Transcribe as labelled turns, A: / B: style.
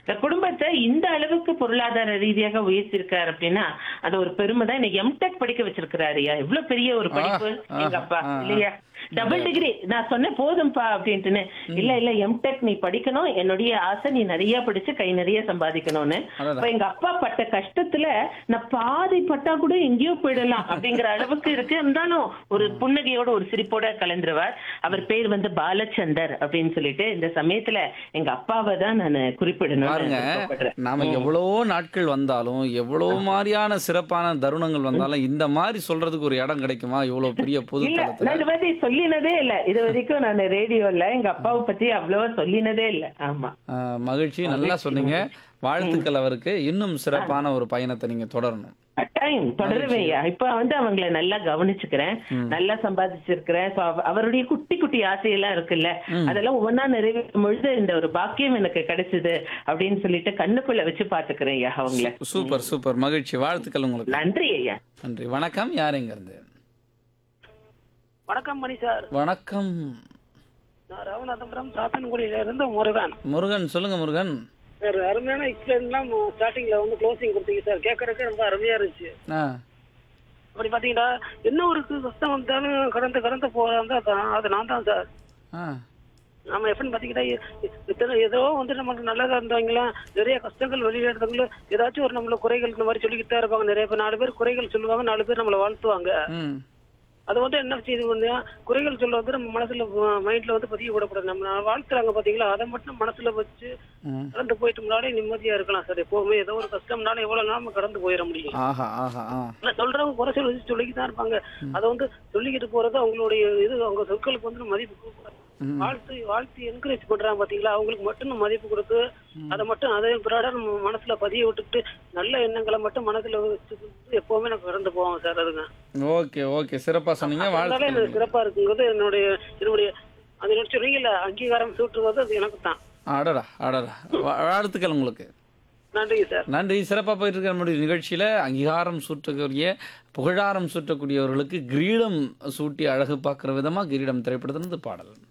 A: இந்த குடும்பத்தை இந்த அளவுக்கு பொருளாதார ரீதியாக உயர்த்திருக்காரு அப்படின்னா அது ஒரு பெருமை தான் இன்னைக்கு எம்டெக் படிக்க வச்சிருக்கிறாருயா எவ்வளவு பெரிய ஒரு படிப்பு
B: ஆ,
A: எங்க அப்பா
B: ஆ, ஆ.
A: இல்லையா டபுள் டிகிரி நான் சொன்னேன் போதும்பா அப்படின்ட்டுன்னு இல்ல இல்ல எம்டெக் நீ படிக்கணும் என்னுடைய ஆசை நீ நிறைய படிச்சு கை நிறைய சம்பாதிக்கணும்னு
B: அடடா.
A: அப்ப எங்க அப்பா பட்ட கஷ்டத்துல நான் பாதி பட்டா கூட எங்கேயோ போயிடலாம் அப்படிங்கிற அளவுக்கு இருக்கு இருந்தாலும் ஒரு புன்னகையோட ஒரு சிரிப்போட கலந்துருவார் அவர் பேர் வந்து பாலச்சந்தர் அப்படின்னு சொல்லிட்டு இந்த சமயத்துல எங்க அப்பாவை தான் நான் குறிப்பிடணும்
B: பாருங்க நாம எவ்வளவோ நாட்கள் வந்தாலும் எவ்வளவு மாதிரியான சிறப்பான தருணங்கள் வந்தாலும் இந்த மாதிரி சொல்றதுக்கு ஒரு இடம் கிடைக்குமா இவ்வளவு பெரிய பொது
A: இல்ல
B: தளத்துல
A: நான் இது மாதிரி சொல்லினதே இல்ல இது வரைக்கும் நான் ரேடியோல எங்க அப்பாவை பத்தி அவ்வளவா சொல்லினதே இல்ல ஆமா
B: ஆஹ், மகிழ்ச்சி நல்லா சொன்னீங்க வாழ்த்துக்கள் அவருக்கு இன்னும் சிறப்பான ஒரு பயணத்தை நீங்க தொடரணும்
A: டைம் தொடருவேயா இப்ப வந்து அவங்கள நல்லா கவனிச்சுக்கிறேன் நல்லா சம்பாதிச்சிருக்கிறேன் So, அவ- அவருடைய குட்டி குட்டி ஆசையெல்லாம் இருக்குல்ல அதெல்லாம் ஒவ்வொன்னா நிறைவேற்றும் பொழுது இந்த ஒரு பாக்கியம் எனக்கு கிடைச்சது அப்படின்னு சொல்லிட்டு கண்ணுக்குள்ள வச்சு பாத்துக்கிறேன் ஐயா அவங்கள
B: சூப்பர் சூப்பர் மகிழ்ச்சி வாழ்த்துக்கள் உங்களுக்கு
A: நன்றி ஐயா
B: நன்றி வணக்கம் யார் எங்க இருந்து
C: வணக்கம் மணி சார்
B: வணக்கம்
C: நான் ராமநாதபுரம் சாத்தன்குடியில இருந்து முருகன்
B: முருகன் சொல்லுங்க முருகன்
C: சார் அருமையான எக்ஸ்பிளைன்லாம் ஸ்டார்டிங்ல வந்து க்ளோசிங் கொடுத்தீங்க சார் கேட்கறதுக்கு ரொம்ப அருமையா இருந்துச்சு
B: ஆ
C: அப்படி பாத்தீங்கன்னா என்ன ஒரு கஷ்டம் வந்தாலும் கடந்து கடந்து போறாங்க அது நான் தான் சார்
B: ஆ
C: நம்ம எப்படின்னு பாத்தீங்கன்னா இ- இத்தனை ஏதோ வந்து நமக்கு நல்லதா இருந்தவங்களாம் நிறைய கஷ்டங்கள் வெளியில இருந்தவங்களும் ஏதாச்சும் ஒரு நம்மள குறைகள் இந்த மாதிரி சொல்லிக்கிட்டு தான் இருப்பாங்க நிறைய பேர் நாலு பேர் குறைகள் சொல்லுவாங்க நாலு பேர் நம்மளை வாழ்த்துவாங்க
B: ம்
C: அது வந்து என்ன செய்யுது வந்து குறைகள் சொல்ல வந்து நம்ம மனசுல மைண்ட்ல வந்து பதிய விடக்கூடாது நம்ம வாழ்த்துறாங்க பாத்தீங்களா அதை மட்டும் மனசுல வச்சு
B: ம்.
C: கடந்து போயிட்டு முன்னாடி நிம்மதியா இருக்கலாம் சார் எப்பவுமே ஏதோ ஒரு கஷ்டம்னாலும் எவ்வளவு நாள் நம்ம கடந்து போயிட முடியும்
B: ஆஹா ஆஹா ஆ
C: ஆனா சொல்றவங்க குறை சொல்லி சொல்லிக்கிட்டு தான் இருப்பாங்க அதை வந்து சொல்லிக்கிட்டு போறது அவங்களுடைய இது அவங்க சொற்களுக்கு வந்து மதிப்பு கொடுக்கூடாது
B: ம்.
C: வாழ்த்து வாழ்த்து என்கரேஜ் பண்றாங்க பாத்தீங்களா அவங்களுக்கு மட்டும் நம்ம மதிப்பு கொடுத்து அதை மட்டும் அதே பிராட நம்ம மனசுல பதிய விட்டுட்டு நல்ல எண்ணங்களை மட்டும் மனசுல வச்சுக்கிட்டு எப்பவுமே நம்ம கடந்து போவோம் சார் அதுங்க
B: ஓகே ஓகே சிறப்பா சொன்னீங்க
C: அதனால
B: வாழ்த்துக்கள்
C: எனக்கு சிறப்பா இருக்குங்கிறது என்னுடைய என்னுடைய அது சொன்னீங்கல்ல அங்கீகாரம் சூட்டுவது அது எனக்கு தான்
B: அடடா அடடா வா- வாழ்த்துக்கள் உங்களுக்கு
C: நன்றிங்க சார்
B: நன்றி சிறப்பாக போயிட்டு இருக்கிற நம்முடைய நிகழ்ச்சியில் அங்கீகாரம் சூட்டக்கூடிய புகழாரம் சூட்டக்கூடியவர்களுக்கு கிரீடம் சூட்டி அழகு பார்க்குற விதமாக கிரீடம் திரைப்படத்திலிருந்து பாடல்